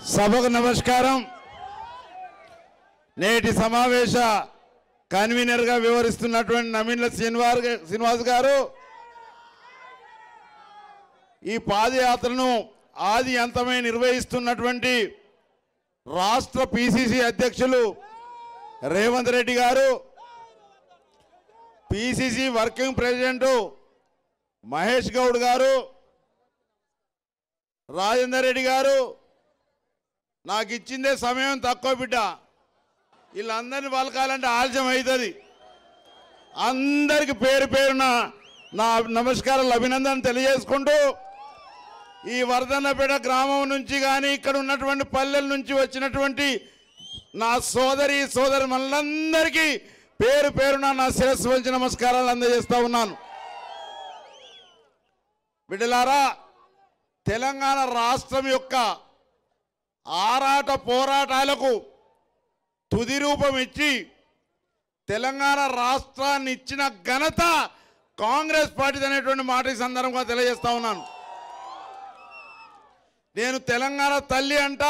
సభకు నమస్కారం నేటి సమావేశ కన్వీనర్గా వివరిస్తున్నటువంటి నవీన్ల శ్రీనివాస్ గా- శ్రీనివాస్ గారు ఈ పాదయాత్రను ఆది అంతమై నిర్వహిస్తున్నటువంటి రాష్ట్ర పిసిసి అధ్యక్షులు రేవంత్ రెడ్డి గారు PCC working president Mahesh Goud గారు రాజేందర్ రెడ్డి గారు నాకు ఇచ్చిందే సమయం తక్కువ బిడ్డ వీళ్ళందరినీ పలకాలంటే ఆలస్యం అవుతుంది అందరికి పేరు పేరున నా నమస్కారాలు అభినందన తెలియజేసుకుంటూ ఈ వర్ధన్నపేట గ్రామం నుంచి కానీ ఇక్కడ ఉన్నటువంటి పల్లెల నుంచి వచ్చినటువంటి నా సోదరి సోదరి మనందరికీ పేరు పేరున నా శిరస్సు వంచి నమస్కారాలు అందజేస్తా ఉన్నాను బిడ్డలారా తెలంగాణ రాష్ట్రం యొక్క ఆరాట పోరాటాలకు తుది రూపం ఇచ్చి తెలంగాణ రాష్ట్రాన్ని ఇచ్చిన ఘనత కాంగ్రెస్ పార్టీ అనేటువంటి మాట ఈ సందర్భంగా తెలియజేస్తా ఉన్నాను నేను తెలంగాణ తల్లి అంట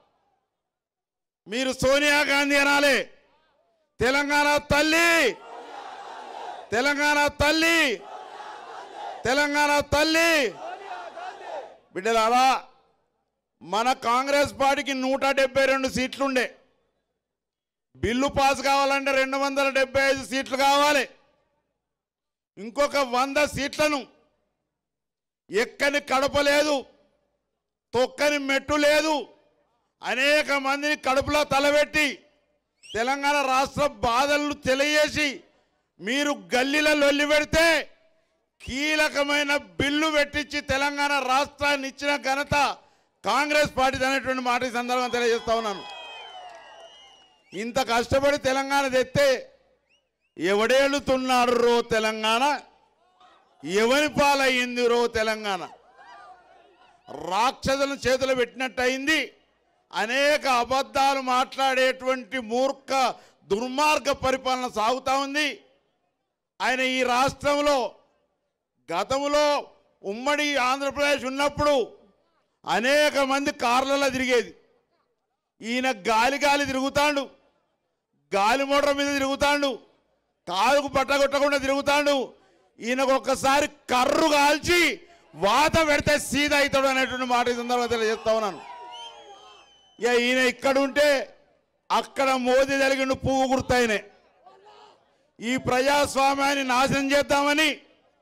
మీరు సోనియా గాంధీ అనాలి తెలంగాణ తల్లి తెలంగాణ తల్లి తెలంగాణ తల్లి బిడ్డలారా మన కాంగ్రెస్ పార్టీకి నూట డెబ్బై రెండు సీట్లుండే బిల్లు పాస్ కావాలంటే రెండు వందల డెబ్బై ఐదు సీట్లు కావాలి ఇంకొక వంద సీట్లను ఎక్కని కడప లేదు తొక్కని మెట్టు లేదు అనేక మందిని కడుపులో తలబెట్టి తెలంగాణ రాష్ట్ర బాధలను తెలియజేసి మీరు గల్లీలో లొల్లి పెడితే కీలకమైన బిల్లు పెట్టించి తెలంగాణ రాష్ట్రాన్ని ఇచ్చిన ఘనత కాంగ్రెస్ పార్టీ అనేటువంటి మాట ఈ సందర్భంగా తెలియజేస్తా ఉన్నాను ఇంత కష్టపడి తెలంగాణ తెస్తే ఎవడేలుతున్నాడు రో తెలంగాణ ఎవరి పాలయ్యింది రో తెలంగాణ రాక్షసులను చేతులు పెట్టినట్టు అయింది అనేక అబద్ధాలు మాట్లాడేటువంటి మూర్ఖ దుర్మార్గ పరిపాలన సాగుతూ ఉంది ఆయన ఈ రాష్ట్రంలో గతంలో ఉమ్మడి ఆంధ్రప్రదేశ్ ఉన్నప్పుడు అనేక మంది కార్లలో తిరిగేది ఈయన గాలి గాలి తిరుగుతాడు గాలి మోటార్ మీద తిరుగుతాడు కాలుకు పట్టగొట్టకుండా తిరుగుతాడు ఈయనకు ఒక్కసారి కర్రు కాల్చి వాత పెడితే సీదా అవుతాడు అనేటువంటి మాట ఈ సందర్భంగా తెలియజేస్తా ఉన్నాను ఇక ఈయన ఇక్కడ ఉంటే అక్కడ మోదీ జరిగిన పువ్వు గుర్తాయనే ఈ ప్రజాస్వామ్యాన్ని నాశనం చేద్దామని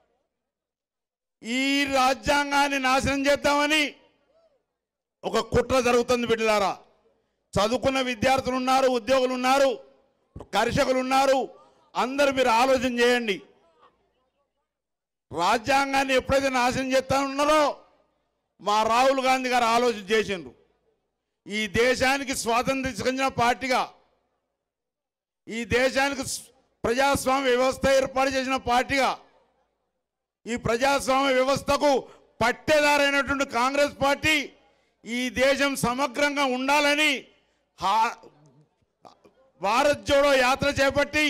ఈ రాజ్యాంగాన్ని నాశనం చేద్దామని ఒక కుట్ర జరుగుతుంది బిడ్డలారా చదువుకున్న విద్యార్థులు ఉన్నారు ఉద్యోగులు ఉన్నారు కర్షకులు ఉన్నారు అందరూ మీరు ఆలోచన చేయండి రాజ్యాంగాన్ని ఎప్పుడైతే నాశనం చేస్తా ఉన్నారో మా రాహుల్ గాంధీ గారు ఆలోచన చేసిండ్రు ఈ దేశానికి స్వాతంత్రం తీసుకొచ్చిన పార్టీగా ఈ దేశానికి స్- ప్రజాస్వామ్య వ్యవస్థ ఏర్పాటు చేసిన పార్టీగా ఈ ప్రజాస్వామ్య వ్యవస్థకు పట్టేదారైనటువంటి కాంగ్రెస్ పార్టీ ఈ దేశం సమగ్రంగా ఉండాలని హా- భారత్ జోడో యాత్ర చేపట్టి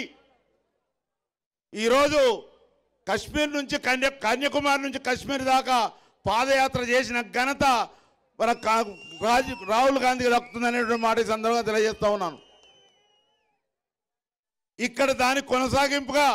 ఈరోజు కశ్మీర్ నుంచి కన్య కన్యాకుమారి నుంచి కశ్మీర్ దాకా పాదయాత్ర చేసిన ఘనత మన కా- రాజు రాహుల్ గాంధీకి దక్కుతుంది అనేటువంటి మాట ఈ సందర్భంగా తెలియజేస్తా ఉన్నాను ఇక్కడ దాని కొనసాగింపుగా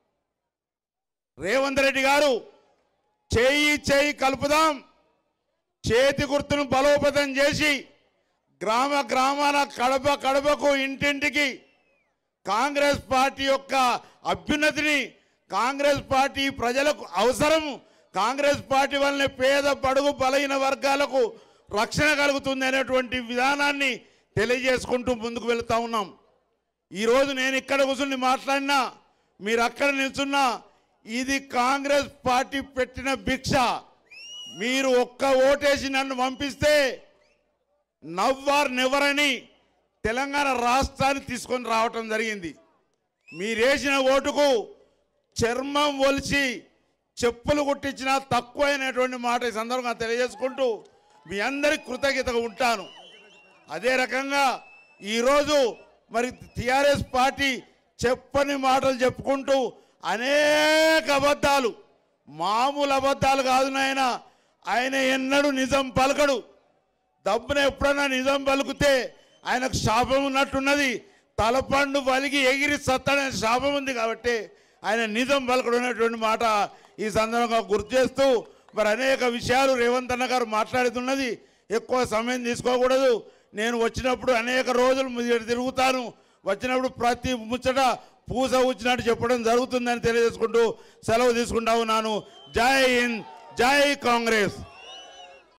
రేవంత్ రెడ్డి గారు చేయి చేయి కలుపుదాం చేతి గుర్తును బలోపేతం చేసి గ్రామ గ్రామాల కడప కడపకు ఇంటింటికి కాంగ్రెస్ పార్టీ యొక్క అభ్యున్నతిని కాంగ్రెస్ పార్టీ ప్రజలకు అవసరం కాంగ్రెస్ పార్టీ వల్లనే పేద బడుగు బలహీన వర్గాలకు రక్షణ కలుగుతుంది అనేటువంటి విధానాన్ని తెలియజేసుకుంటూ ముందుకు వెళుతూ ఉన్నాం ఈరోజు నేను ఇక్కడ కూర్చుని మాట్లాడినా మీరు అక్కడ నిల్చున్నా ఇది కాంగ్రెస్ పార్టీ పెట్టిన భిక్ష మీరు ఒక్క ఓటేసి నన్ను పంపిస్తే నవ్వార్ నెవరని తెలంగాణ రాష్ట్రాన్ని తీసుకొని రావటం జరిగింది మీరేసిన ఓటుకు చర్మం ఒలిచి చెప్పులు కుట్టించినా తక్కువైనటువంటి మాట ఈ సందర్భంగా తెలియజేసుకుంటూ మీ అందరికి కృతజ్ఞతగా ఉంటాను అదే రకంగా ఈరోజు మరి టిఆర్ఎస్ పార్టీ చెప్పని మాటలు చెప్పుకుంటూ అనేక అబద్ధాలు మామూలు అబద్ధాలు కాదు నాయన ఆయన ఎన్నడూ నిజం పలకడు దబ్బున ఎప్పుడన్నా నిజం పలుకుతే ఆయనకు శాపం ఉన్నట్టున్నది తలపండు పలికి ఎగిరి సత్తాడనే శాపం ఉంది కాబట్టి ఆయన నిజం పలకడం అనేటువంటి మాట ఈ సందర్భంగా గుర్తు చేస్తూ మరి అనేక విషయాలు రేవంత్ అన్న గారు మాట్లాడుతున్నది ఎక్కువ సమయం తీసుకోకూడదు నేను వచ్చినప్పుడు అనేక రోజులు మీరు తిరుగుతాను వచ్చినప్పుడు ప్రతి ముచ్చట పూస వచ్చినట్టు చెప్పడం జరుగుతుందని తెలియజేసుకుంటూ సెలవు తీసుకుంటా ఉన్నాను జై హింద్ జై కాంగ్రెస్